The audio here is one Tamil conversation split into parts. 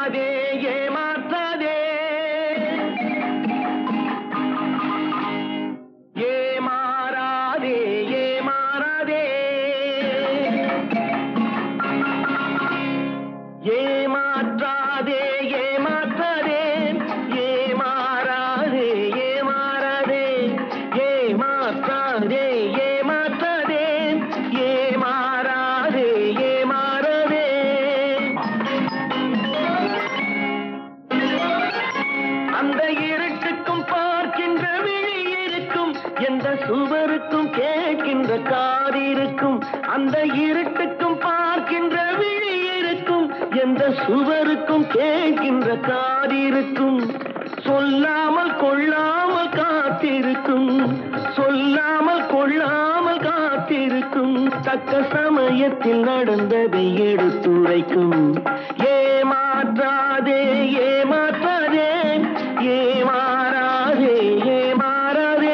ஏமாற்றாதே ஏமாற்றாதே ஏமாறாதே ஏமாறாதே ஏமாற்றாதே ஏமாற்றாதே ஏமாறாதே ஏமாறாதே ஏமாற்றாதே ஏமாற்றாதே ஏமாறாதே ஏமாறாதே அந்த இருட்டுக்கும் பார்க்கின்ற விழி இருக்கும் எந்த சுவருக்கும் கேட்கின்ற காது இருக்கும் அந்த இருட்டுக்கும் பார்க்கின்ற விழி இருக்கும் எந்த சுவருக்கும் கேட்கின்ற காது இருக்கும் சொல்லாமல் கொள்ளாமல் காத்திருக்கும் சொல்லாமல் கொள்ளாமல் காத்திருக்கும் தக்க சமயத்தில் நடந்ததை எடுத்துரைக்கும் ஏமாற்றாதே ஏமாற்றாதே ஏமாறாதே ஏமாறாதே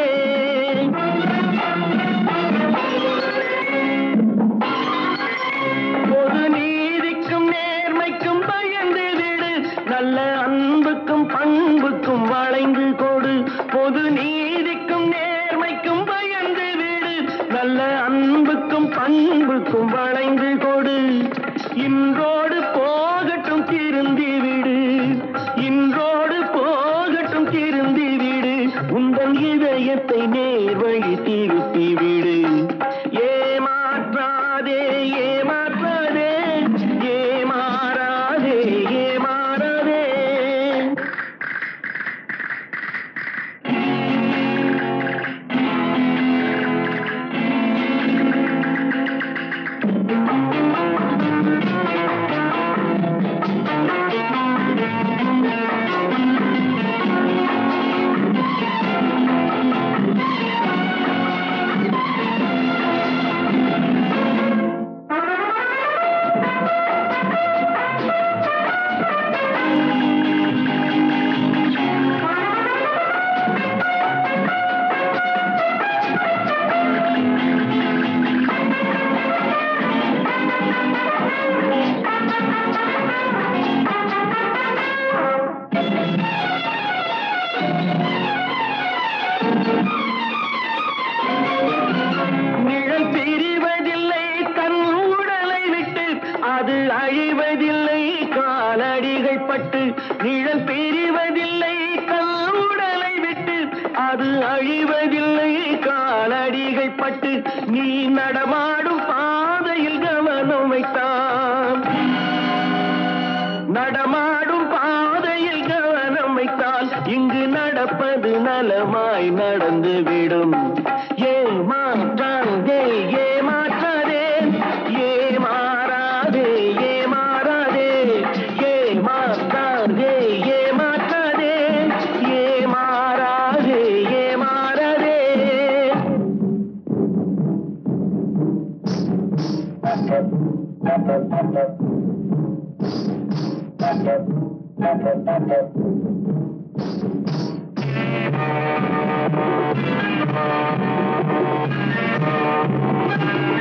பொது நீதிக்கும் நேர்மைக்கும் பயந்து விடு நல்ல அன்புக்கும் பண்புக்கும் வளைந்து கொடு பொது நீதிக்கும் நேர்மைக்கும் பயந்து விடு நல்ல அன்புக்கும் பண்புக்கும் வளைந்து கொடு இன்றோடு போகட்டும் திருந்தி விடு இன்றோடு போகட்டும் திருந்தி விடு உந்தன் இதயத்தை நேர் வழி திருப்பி விடு ஏமாற்றாதே ஏமாற்றாதே ஏமாறாதே ஏமாறாதே நிழல் பிரிவதில்லை தன் உடலை விட்டு அது அழிவதில்லை காலடிகள் பட்டு நிழல் பிரிவதில்லை தன் உடலை விட்டு அது அழிவதில்லை காலடிகள் பட்டு நீ நடமாடும் பாதையில் கவனம் வைத்தான் நடமாடும் பாதையில் கவனம் வைத்தால் இங்கு நடப்பது நலமாய் நடந்துவிடும் ஏமாற்றாதே ஏமாற்றாதே ஏமாறாதே ஏமாறாதே ஏமாற்றாதே ஏமாற்றாதே ஏமாறாதே ஏமாறாதே Thank you.